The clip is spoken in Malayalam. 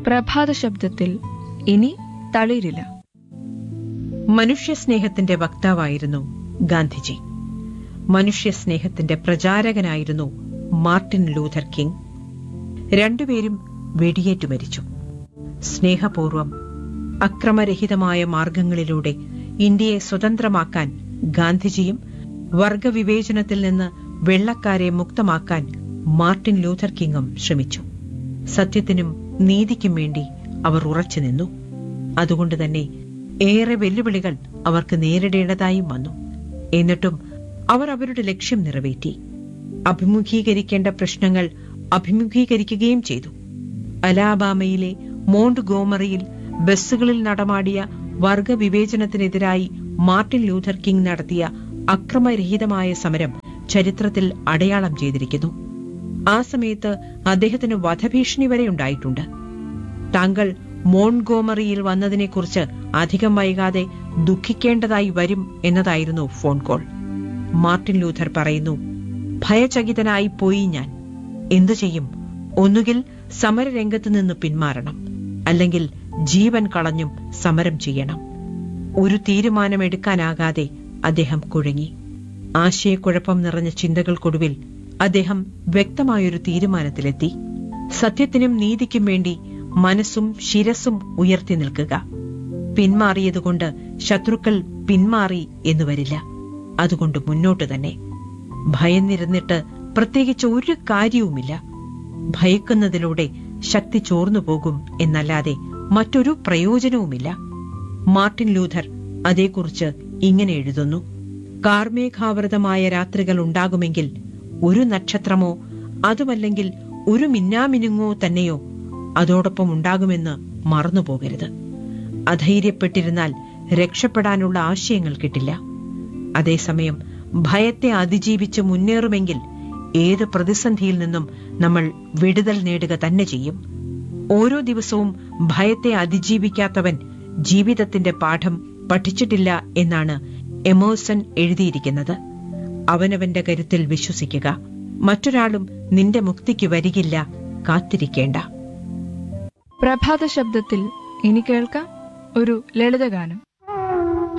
പ്രഭാത ശബ്ദത്തിൽ ഇനി തളിരില്ല മനുഷ്യസ്നേഹത്തിന്റെ വക്താവായിരുന്നു ഗാന്ധിജി മനുഷ്യസ്നേഹത്തിന്റെ പ്രചാരകനായിരുന്നു മാർട്ടിൻ ലൂഥർ കിങ് രണ്ടുപേരും വെടിയേറ്റു മരിച്ചു സ്നേഹപൂർവം അക്രമരഹിതമായ മാർഗങ്ങളിലൂടെ ഇന്ത്യയെ സ്വതന്ത്രമാക്കാൻ ഗാന്ധിജിയും വർഗവിവേചനത്തിൽ നിന്ന് വെള്ളക്കാരെ മുക്തമാക്കാൻ മാർട്ടിൻ ലൂഥർ കിങ്ങും ശ്രമിച്ചു സത്യത്തിനും നീതിക്കും വേണ്ടി അവർ ഉറച്ചു നിന്നു അതുകൊണ്ട് തന്നെ ഏറെ വെല്ലുവിളികൾ അവർക്ക് നേരിടേണ്ടതായും വന്നു എന്നിട്ടും അവർ അവരുടെ ലക്ഷ്യം നിറവേറ്റി അഭിമുഖീകരിക്കേണ്ട പ്രശ്നങ്ങൾ അഭിമുഖീകരിക്കുകയും ചെയ്തു അലാബാമയിലെ മോണ്ട് ഗോമറിയിൽ ബസ്സുകളിൽ നടമാടിയ വർഗവിവേചനത്തിനെതിരായി മാർട്ടിൻ ലൂഥർ കിങ് നടത്തിയ അക്രമരഹിതമായ സമരം ചരിത്രത്തിൽ അടയാളം ചെയ്തിരിക്കുന്നു ആ സമയത്ത് അദ്ദേഹത്തിന് വധഭീഷണി വരെ ഉണ്ടായിട്ടുണ്ട് താങ്കൾ മോൺഗോമറിയിൽ വന്നതിനെക്കുറിച്ച് അധികം വൈകാതെ ദുഃഖിക്കേണ്ടതായി വരും എന്നതായിരുന്നു ഫോൺ കോൾ മാർട്ടിൻ ലൂഥർ പറയുന്നു ഭയചകിതനായി പോയി ഞാൻ എന്തു ചെയ്യും ഒന്നുകിൽ സമരരംഗത്ത് നിന്ന് പിന്മാറണം അല്ലെങ്കിൽ ജീവൻ കളഞ്ഞും സമരം ചെയ്യണം ഒരു തീരുമാനമെടുക്കാനാകാതെ അദ്ദേഹം കുഴങ്ങി ആശയക്കുഴപ്പം നിറഞ്ഞ ചിന്തകൾക്കൊടുവിൽ അദ്ദേഹം വ്യക്തമായൊരു തീരുമാനത്തിലെത്തി സത്യത്തിനും നീതിക്കും വേണ്ടി മനസ്സും ശിരസും ഉയർത്തി നിൽക്കുക പിന്മാറിയതുകൊണ്ട് ശത്രുക്കൾ പിന്മാറി എന്ന് വരില്ല അതുകൊണ്ട് മുന്നോട്ട് തന്നെ ഭയന്നിരുന്നിട്ട് പ്രത്യേകിച്ച് ഒരു കാര്യവുമില്ല ഭയക്കുന്നതിലൂടെ ശക്തി ചോർന്നു പോകും എന്നല്ലാതെ മറ്റൊരു പ്രയോജനവുമില്ല മാർട്ടിൻ ലൂഥർ അതേക്കുറിച്ച് ഇങ്ങനെ എഴുതുന്നു കാർമേഘാവൃതമായ രാത്രികൾ ഉണ്ടാകുമെങ്കിൽ ഒരു നക്ഷത്രമോ അതുമല്ലെങ്കിൽ ഒരു മിന്നാമിനുങ്ങോ തന്നെയോ അതോടൊപ്പം ഉണ്ടാകുമെന്ന് മറന്നുപോകരുത് അധൈര്യപ്പെട്ടിരുന്നാൽ രക്ഷപ്പെടാനുള്ള ആശയങ്ങൾ കിട്ടില്ല അതേസമയം ഭയത്തെ അതിജീവിച്ച് മുന്നേറുമെങ്കിൽ ഏത് പ്രതിസന്ധിയിൽ നിന്നും നമ്മൾ വിടുതൽ നേടുക തന്നെ ചെയ്യും ഓരോ ദിവസവും ഭയത്തെ അതിജീവിക്കാത്തവൻ ജീവിതത്തിന്റെ പാഠം പഠിച്ചിട്ടില്ല എന്നാണ് എമേഴ്സൺ എഴുതിയിരിക്കുന്നത് അവനവന്റെ കരുത്തിൽ വിശ്വസിക്കുക മറ്റൊരാളും നിന്റെ മുക്തിക്ക് വരികില്ല കാത്തിരിക്കേണ്ട പ്രഭാത ശബ്ദത്തിൽ ഇനി കേൾക്കാം ഒരു ലളിതഗാനം